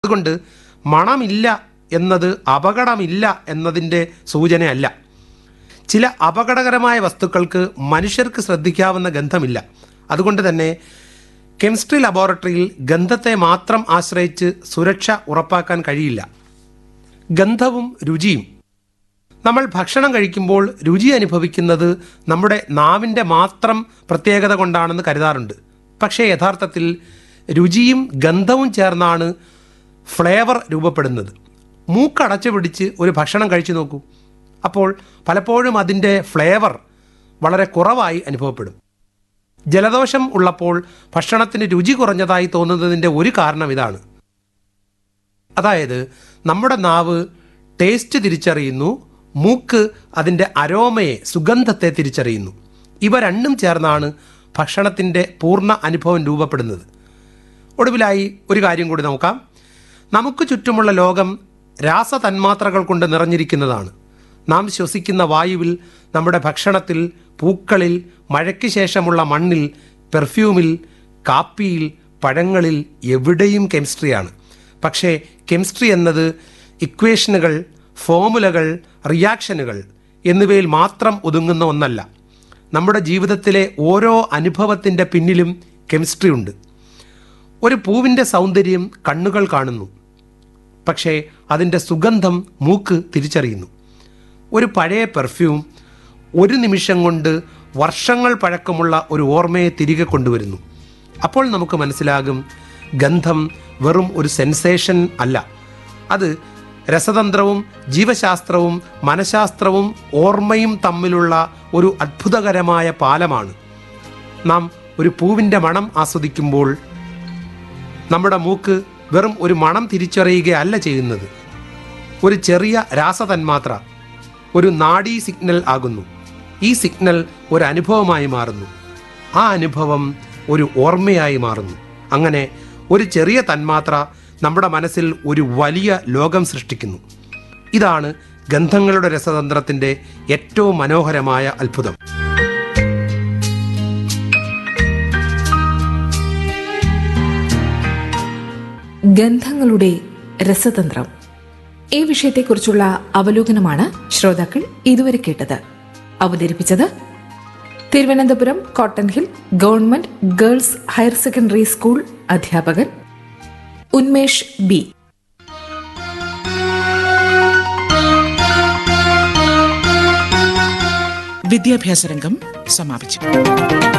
അതുകൊണ്ട് മണമില്ല എന്നത് അപകടമില്ല എന്നതിൻ്റെ സൂചനയല്ല ചില അപകടകരമായ വസ്തുക്കൾക്ക് മനുഷ്യർക്ക് ശ്രദ്ധിക്കാവുന്ന ഗന്ധമില്ല അതുകൊണ്ട് തന്നെ കെമിസ്ട്രി ലബോറട്ടറിയിൽ ഗന്ധത്തെ മാത്രം ആശ്രയിച്ച് സുരക്ഷ ഉറപ്പാക്കാൻ കഴിയില്ല ഗന്ധവും രുചിയും നമ്മൾ ഭക്ഷണം കഴിക്കുമ്പോൾ രുചി അനുഭവിക്കുന്നത് നമ്മുടെ നാവിൻ്റെ മാത്രം പ്രത്യേകത കൊണ്ടാണെന്ന് കരുതാറുണ്ട് പക്ഷേ യഥാർത്ഥത്തിൽ രുചിയും ഗന്ധവും ചേർന്നാണ് ഫ്ലേവർ രൂപപ്പെടുന്നത് മൂക്കടച്ചു പിടിച്ച് ഒരു ഭക്ഷണം കഴിച്ചു നോക്കൂ അപ്പോൾ പലപ്പോഴും അതിൻ്റെ ഫ്ലേവർ വളരെ കുറവായി അനുഭവപ്പെടും ജലദോഷം ഉള്ളപ്പോൾ ഭക്ഷണത്തിന് രുചി കുറഞ്ഞതായി തോന്നുന്നതിൻ്റെ ഒരു കാരണം ഇതാണ് അതായത് നമ്മുടെ നാവ് ടേസ്റ്റ് തിരിച്ചറിയുന്നു മൂക്ക് അതിൻ്റെ അരോമയെ സുഗന്ധത്തെ തിരിച്ചറിയുന്നു ഇവ രണ്ടും ചേർന്നാണ് ഭക്ഷണത്തിൻ്റെ പൂർണ്ണ അനുഭവം രൂപപ്പെടുന്നത് ഒടുവിലായി ഒരു കാര്യം കൂടി നോക്കാം നമുക്ക് ചുറ്റുമുള്ള ലോകം രാസതന്മാത്രകൾ കൊണ്ട് നിറഞ്ഞിരിക്കുന്നതാണ് നാം ശ്വസിക്കുന്ന വായുവിൽ നമ്മുടെ ഭക്ഷണത്തിൽ പൂക്കളിൽ മഴയ്ക്ക് ശേഷമുള്ള മണ്ണിൽ പെർഫ്യൂമിൽ കാപ്പിയിൽ പഴങ്ങളിൽ എവിടെയും കെമിസ്ട്രിയാണ് പക്ഷേ കെമിസ്ട്രി എന്നത് ഇക്വേഷനുകൾ ഫോമുലകൾ റിയാക്ഷനുകൾ എന്നിവയിൽ മാത്രം ഒതുങ്ങുന്ന ഒന്നല്ല നമ്മുടെ ജീവിതത്തിലെ ഓരോ അനുഭവത്തിൻ്റെ പിന്നിലും കെമിസ്ട്രി ഉണ്ട് ഒരു പൂവിൻ്റെ സൗന്ദര്യം കണ്ണുകൾ കാണുന്നു പക്ഷേ അതിൻ്റെ സുഗന്ധം മൂക്ക് തിരിച്ചറിയുന്നു ഒരു പഴയ പെർഫ്യൂം ഒരു നിമിഷം കൊണ്ട് വർഷങ്ങൾ പഴക്കമുള്ള ഒരു ഓർമ്മയെ തിരികെ കൊണ്ടുവരുന്നു അപ്പോൾ നമുക്ക് മനസ്സിലാകും ഗന്ധം വെറും ഒരു സെൻസേഷൻ അല്ല അത് രസതന്ത്രവും ജീവശാസ്ത്രവും മനഃശാസ്ത്രവും ഓർമ്മയും തമ്മിലുള്ള ഒരു അത്ഭുതകരമായ പാലമാണ് നാം ഒരു പൂവിൻ്റെ മണം ആസ്വദിക്കുമ്പോൾ നമ്മുടെ മൂക്ക് വെറും ഒരു മണം തിരിച്ചറിയുകയല്ല ചെയ്യുന്നത് ഒരു ചെറിയ രാസതന്മാത്ര ഒരു നാഡീ സിഗ്നൽ ആകുന്നു ഈ സിഗ്നൽ ഒരു അനുഭവമായി മാറുന്നു ആ അനുഭവം ഒരു ഓർമ്മയായി മാറുന്നു അങ്ങനെ ഒരു ചെറിയ തന്മാത്ര നമ്മുടെ മനസ്സിൽ ഒരു വലിയ ലോകം സൃഷ്ടിക്കുന്നു ഇതാണ് ഗന്ധങ്ങളുടെ രസതന്ത്രത്തിൻ്റെ ഏറ്റവും മനോഹരമായ അത്ഭുതം ഗന്ധങ്ങളുടെ രസതന്ത്രം ഈ വിഷയത്തെക്കുറിച്ചുള്ള അവലോകനമാണ് ശ്രോതാക്കൾ ഇതുവരെ കേട്ടത് അവതരിപ്പിച്ചത് Thiruvananthapuram cotton hill government girls higher secondary school അധ്യാപകൻ ഉന്മേഷ് ബി വിദ്യാഭ്യാസ രംഗം സമാപിച്ചു